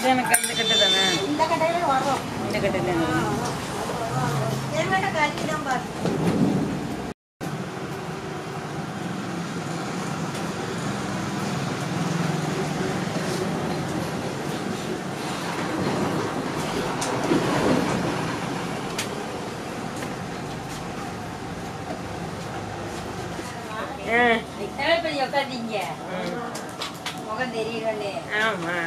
இது எனக்கு அந்த கட்டு தானே இந்த கடையில வரும் இந்த கட்டு தானே என்கிட்ட கறி தான் பாரு ஆ இப்படி உட்காந்தீங்க முகம் தெரியலன்னு ஆமா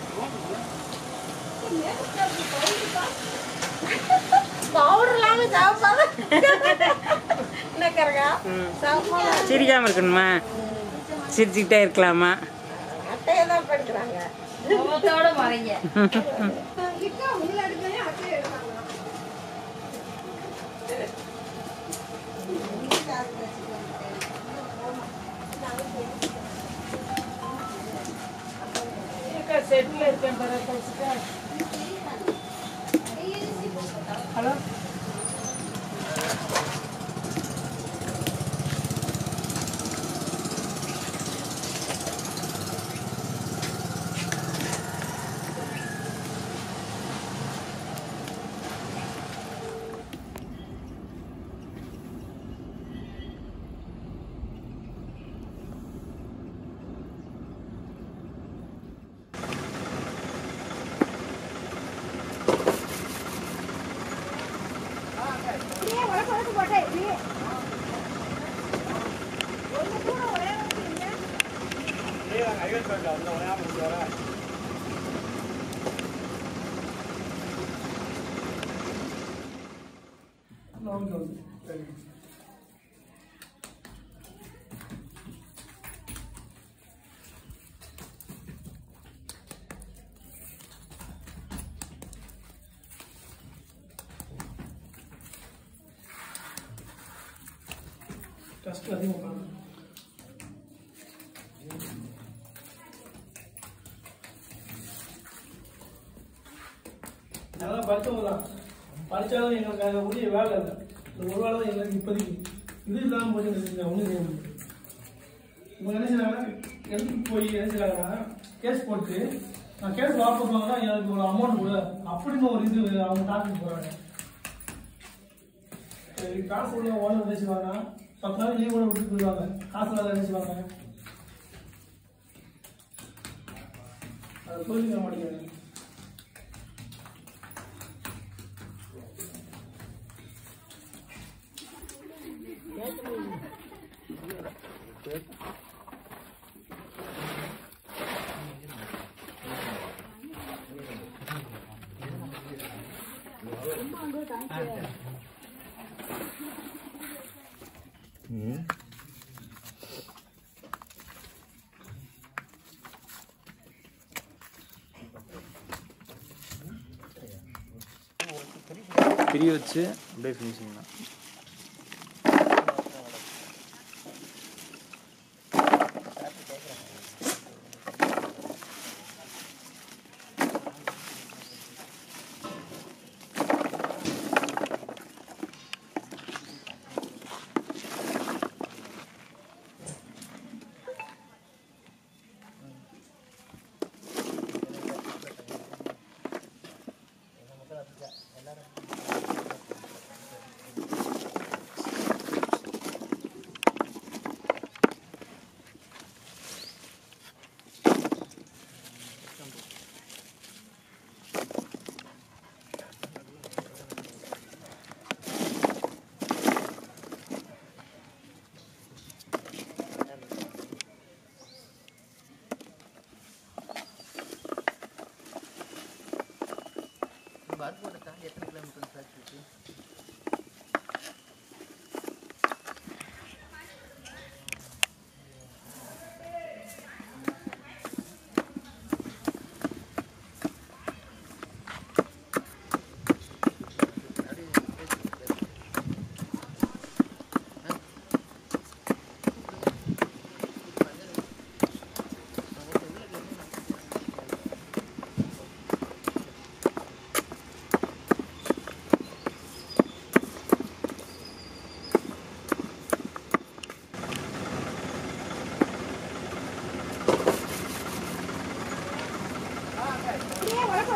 பவுடர் இல்லாம சாப்பாடு என்ன கரகா ம். சாப்பாடு சிரிக்காம இருக்கணுமா சிரிச்சுக்கிட்டே இருக்கலாமா அட்டையை தான் படிக்கிறாங்க முகத்தோட மறைங்க செட்டில் இருக்கேன் ஹலோ டஸ்ட் அதிகம் உட்காந்து நல்லா படித்தவங்க தான் படித்தாலும் எங்களுக்கு அதை உரிய வேலை இல்லை இந்த ஒரு வேலை தான் எங்களுக்கு இப்போதைக்கு இது இல்லாமல் போய் எங்களுக்கு ஒன்றும் செய்ய முடியாது இவங்க என்ன செய்றாங்கன்னா எடுத்துட்டு போய் என்ன செய்றாங்கன்னா கேஸ் போட்டு நான் கேஸ் வாபஸ் வாங்கினா எனக்கு ஒரு அமௌண்ட் கூட அப்படின்னு ஒரு இது அவங்க டார்கெட் போகிறாங்க சரி, காசு உள்ள ஓனர் என்ன செய்வாங்க பத்து நாள் லீவ் கூட விட்டு போயிடுவாங்க காசு இல்லாத என்ன செய்வாங்க அதை புரிஞ்சுக்க மாட்டேங்கிறாங்க பிரிய வச்சு அப்படியே ஃபினிஷிங் தான்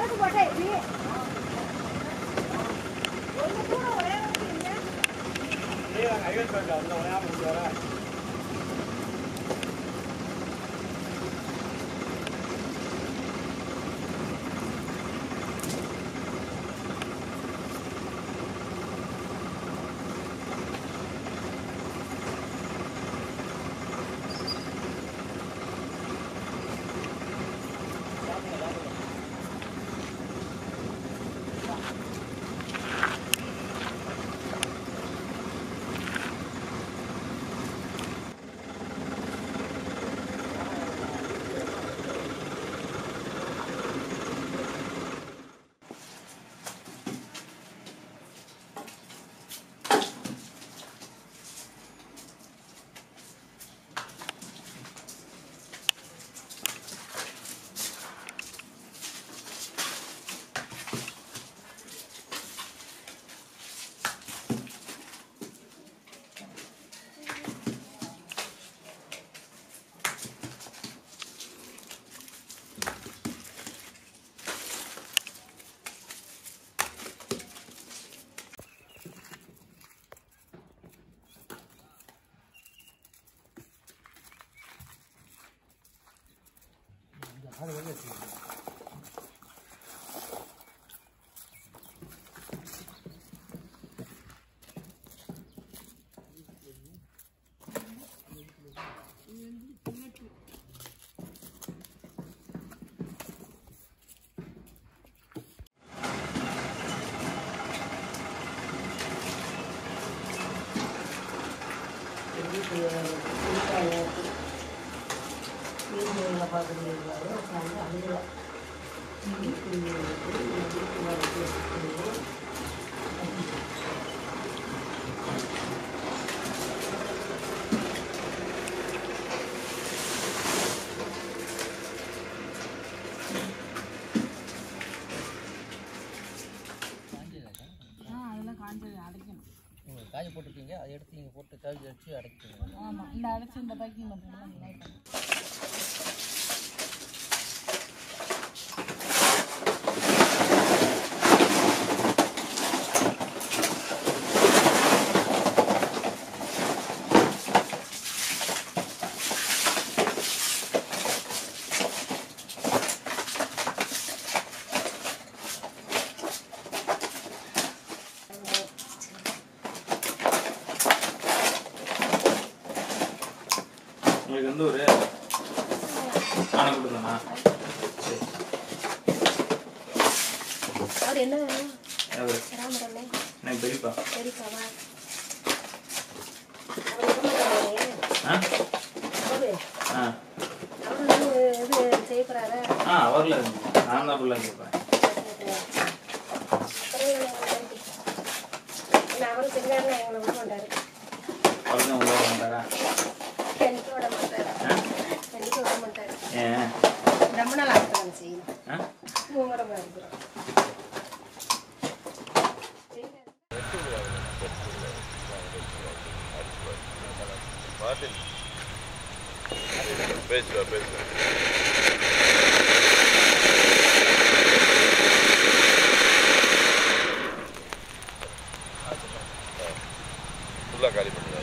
விளக்கு போட்டா எப்படி கொஞ்சம் கூட ஒரே விளக்கு இல்லை காய போட்டிருக்கீங்க அதை எடுத்து நீங்கள் போட்டு கழுவி வச்சு அடைக்கணும் ஆமாம் இந்த அடைச்சி இந்த பேக்கிங் பண்ணுறது உங்களுக்கு எந்த ஒரு ஆனக்குடி தானா சரி அவர் என்ன வேணும் அவர் ராமரண்ணே எனக்கு பெரியப்பா சரிப்பாவா அவர் இருக்க மாட்டாரே ஆ அவரு ஆ அவரு வந்து இது செய்யப்படுறாரா ஆ வரல நான் தான் ஃபுல்லாக கேட்பேன் அவரு செஞ்சாருன்னா எங்களை விட மாட்டாரு அவர் தான் உள்ள வந்தாரா கண்டிப்பா விட மாட்டாரு ஆ கண்டிப்பா விட மாட்டாரு ஏன் ரொம்ப நாள் ஆகுது செய்யணும் ஆ மூவரமா இருக்கிறோம் பேசுவா பேசுவா ஃபுல்லாக காலி பண்ணுங்க